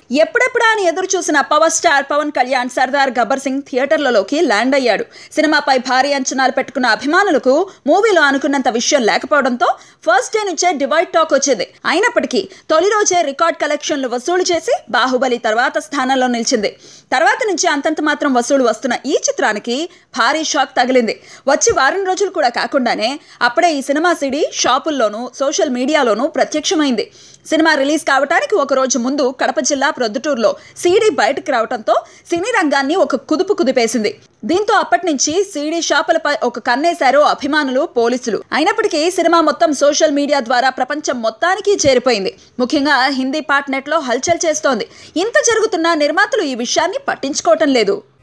ఎప్పుడెప్పుడా అని ఎదురు చూసిన పవర్ స్టార్ పవన్ కళ్యాణ్ సర్దార్ గబ్బర్ సింగ్ థియేటర్లలోకి ల్యాండ్ అయ్యాడు సినిమాపై భారీ అంచనాలు పెట్టుకున్న అభిమానులకు మూవీలో అనుకున్నంత విషయం లేకపోవడంతో ఫస్ట్ డే నుంచే డివైడ్ టాక్ వచ్చింది అయినప్పటికీ తొలి రోజే రికార్డ్ కలెక్షన్లు వసూలు చేసి బాహుబలి తర్వాత స్థానంలో నిలిచింది తర్వాత నుంచి అంతంత మాత్రం వసూలు వస్తున్న ఈ చిత్రానికి భారీ షాక్ తగిలింది వచ్చి వారం రోజులు కూడా కాకుండానే అప్పుడే ఈ సినిమా సిడి షాపుల్లోనూ సోషల్ మీడియాలోనూ ప్రత్యక్షమైంది సినిమా రిలీజ్ కావడానికి ఒక రోజు ముందు కడప జిల్లా ప్రొద్దుటూరులో సీడీ బయటకు రావడంతో సినీ రంగాన్ని ఒక కుదుపు కుదిపేసింది దీంతో అప్పటి నుంచి సీడీ షాపులపై ఒక కన్నేశారు అభిమానులు పోలీసులు అయినప్పటికీ సినిమా మొత్తం సోషల్ మీడియా ద్వారా ప్రపంచం మొత్తానికి చేరిపోయింది ముఖ్యంగా హిందీ పార్ట్ నెట్లో హల్చల్ చేస్తోంది ఇంత జరుగుతున్నా నిర్మాతలు ఈ విషయాన్ని పట్టించుకోవటం లేదు